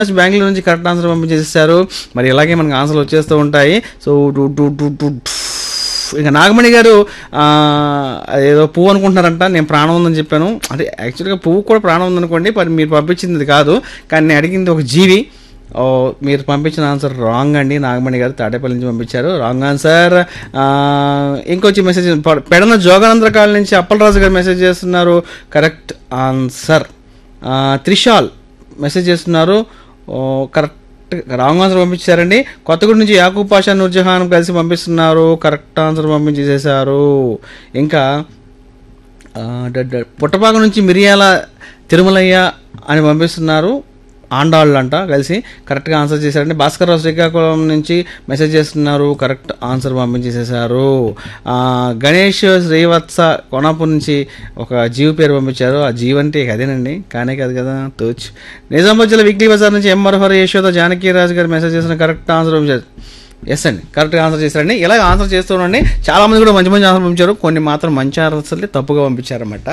బెంగళూరు నుంచి correct answer పంపించేసారు మరి ఇలాగే మనకు ఆన్సర్లు వచ్చేస్తూ ఉంటాయి so two two two two ఇంకా నాగమణి గారు ఆ, ఏదో పువ్వు అనుకుంటున్నారంట నేను ప్రాణం ఉందని చెప్పాను అంటే యాక్చువల్గా పువ్వు కూడా ప్రాణం ఉందనుకోండి మరి మీరు పంపించింది ఇది కాదు కానీ నేను అడిగింది ఒక జీవి ఓ, మీరు పంపించిన ఆన్సర్ రాంగ్ అండి నాగమణి గారు తాడేపల్లి నుంచి పంపించారు రాంగ్ ఆన్సర్ ఇంకొచ్చి మెసేజ్ పెడన జోగానంద్ర కాలనీ నుంచి అప్పలరాజు గారు మెసేజ్ చేస్తున్నారు కరెక్ట్ ఆన్సర్ త్రిషాల్ మెసేజ్ చేస్తున్నారు ఓ, కరెక్ట్ రాంగ్ ఆన్సర్ పంపించారండి కొత్తగూడ నుంచి యాకూబ్ పాషా నూర్జహాన్ కలిసి పంపిస్తున్నారు కరెక్ట్ ఆన్సర్ పంపించేసేసారు ఇంకా ఆ, డ- డ- పుట్టపాక నుంచి మిరియాల తిరుమలయ్య అని పంపిస్తున్నారు ఆండాళ్ళు అంట కలిసి కరెక్ట్గా ఆన్సర్ చేశారండి భాస్కర్ రావు శ్రీకాకుళం నుంచి మెసేజ్ చేస్తున్నారు కరెక్ట్ ఆన్సర్ పంపించేసేసారు ఆ, గణేష్ శ్రీవత్స కోనాపూర్ నుంచి ఒక జీవి పేరు పంపించారు ఆ జీవి అంటే ఇక అదేనండి కానే కాదు కదా తోచ్ నిజామాబాద్ జిల్లా వీక్లీ బజార్ నుంచి ఎంఆర్ హరి యశోద జానకి రాజు గారు మెసేజ్ చేసిన కరెక్ట్ ఆన్సర్ పంపించారు ఎస్ అండి కరెక్ట్గా ఆన్సర్ చేశారండి ఇలా ఆన్సర్ చేస్తూ ఉండండి చాలా మంది కూడా మంచి మంచి ఆన్సర్ పంపించారు కొన్ని మాత్రం మంచి ఆన్సర్లే తప్పుగా పంపించారన్నమాట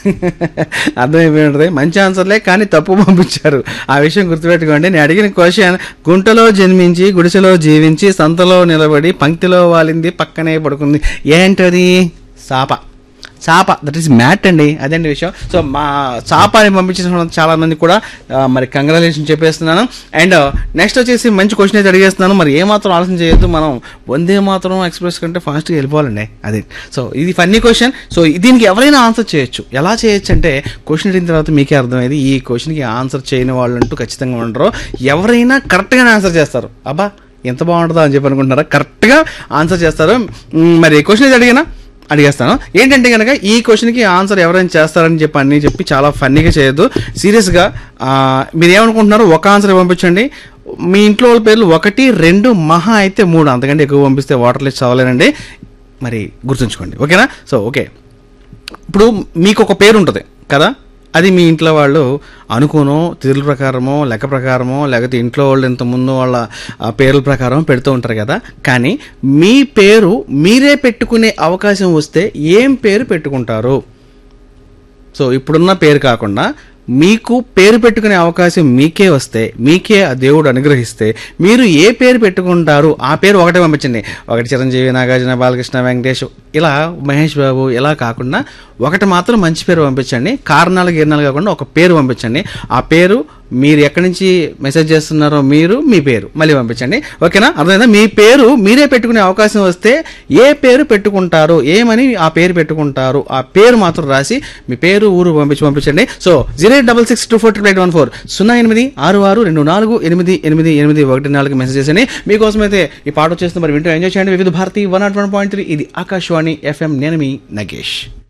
అర్థమైపోయి ఉంటుంది మంచి ఆన్సర్లే కానీ తప్పు పంపించారు ఆ విషయం గుర్తుపెట్టుకోండి నేను అడిగిన క్వశ్చన్ గుంటలో జన్మించి గుడిసెలో జీవించి సంతలో నిలబడి పంక్తిలో వాలింది పక్కనే పడుకుంది ఏంటది సాప చాప దట్ ఈస్ మ్యాట్ అండి అదండి విషయం సో మా చాప అని పంపించిన చాలా మంది కూడా ఆ, మరి కంగ్రాచులేషన్ చెప్పేస్తున్నాను అండ్ నెక్స్ట్ వచ్చేసి మంచి క్వశ్చన్ అయితే అడిగేస్తున్నాను మరి ఏమాత్రం ఆలోచన చేయొద్దు మనం వందే మాత్రం ఎక్స్ప్రెస్ కంటే ఫాస్ట్గా వెళ్ళిపోవాలండి అది సో ఇది ఫన్నీ క్వశ్చన్ సో దీనికి ఎవరైనా ఆన్సర్ చేయొచ్చు ఎలా చేయొచ్చు అంటే క్వశ్చన్ అడిగిన తర్వాత మీకే అర్థమైంది ఈ క్వశ్చన్కి ఆన్సర్ చేయని వాళ్ళు అంటూ ఖచ్చితంగా ఉండరు ఎవరైనా కరెక్ట్గానే ఆన్సర్ చేస్తారు అబ్బా ఎంత బాగుంటుందో అని చెప్పి అనుకుంటున్నారా కరెక్ట్గా ఆన్సర్ చేస్తారు మ్, మరి క్వశ్చన్ అయితే అడిగినా అడిగేస్తాను ఏంటంటే కనుక ఈ క్వశ్చన్కి ఆన్సర్ ఎవరైనా చేస్తారని చెప్పి అన్ని చెప్పి చాలా ఫన్నీగా చేయొద్దు సీరియస్గా మీరు ఏమనుకుంటున్నారో ఒక ఆన్సర్ పంపించండి మీ ఇంట్లో వాళ్ళ పేర్లు ఒకటి రెండు మహా అయితే మూడు అంతకంటే ఎక్కువ పంపిస్తే వాటర్ లిస్ట్ చదవలేనండి మరి గుర్తుంచుకోండి ఓకేనా సో ఓకే ఇప్పుడు మీకు ఒక పేరు ఉంటుంది కదా అది మీ ఇంట్లో వాళ్ళు అనుకోనో తిథుల ప్రకారమో లెక్క ప్రకారమో లేకపోతే ఇంట్లో వాళ్ళు ఇంతకుముందు వాళ్ళ ఆ, పేర్ల ప్రకారం పెడుతూ ఉంటారు కదా కానీ మీ పేరు మీరే పెట్టుకునే అవకాశం వస్తే ఏం పేరు పెట్టుకుంటారు సో ఇప్పుడున్న పేరు కాకుండా మీకు పేరు పెట్టుకునే అవకాశం మీకే వస్తే మీకే ఆ దేవుడు అనుగ్రహిస్తే మీరు ఏ పేరు పెట్టుకుంటారు ఆ పేరు ఒకటే పంపించండి ఒకటి చిరంజీవి నాగార్జున బాలకృష్ణ వెంకటేష్ ఇలా మహేష్ బాబు ఇలా కాకుండా ఒకటి మాత్రం మంచి పేరు పంపించండి కారణాలు గిరణాలు కాకుండా ఒక పేరు పంపించండి ఆ పేరు మీరు ఎక్కడి నుంచి మెసేజ్ చేస్తున్నారో మీరు మీ పేరు మళ్ళీ పంపించండి ఓకేనా అర్థమైందా మీ పేరు మీరే పెట్టుకునే అవకాశం వస్తే ఏ పేరు పెట్టుకుంటారు ఏమని ఆ పేరు పెట్టుకుంటారు ఆ పేరు మాత్రం రాసి మీ పేరు ఊరు పంపించి పంపించండి so zero eight double six two four triple eight one four సున్నా ఎనిమిది ఆరు ఆరు రెండు నాలుగు ఎనిమిది ఎనిమిది ఎనిమిది ఒకటి నాలుగు మెసేజ్ చేసండి మీకోసం అయితే ఈ పాట వచ్చేస్తుంది మరి వింటూ ఎంజాయ్ చేయండి Vividh Bharati one not one point three ఇది ఆకాశవాణి ఎఫ్ఎం నేను మీ నగేష్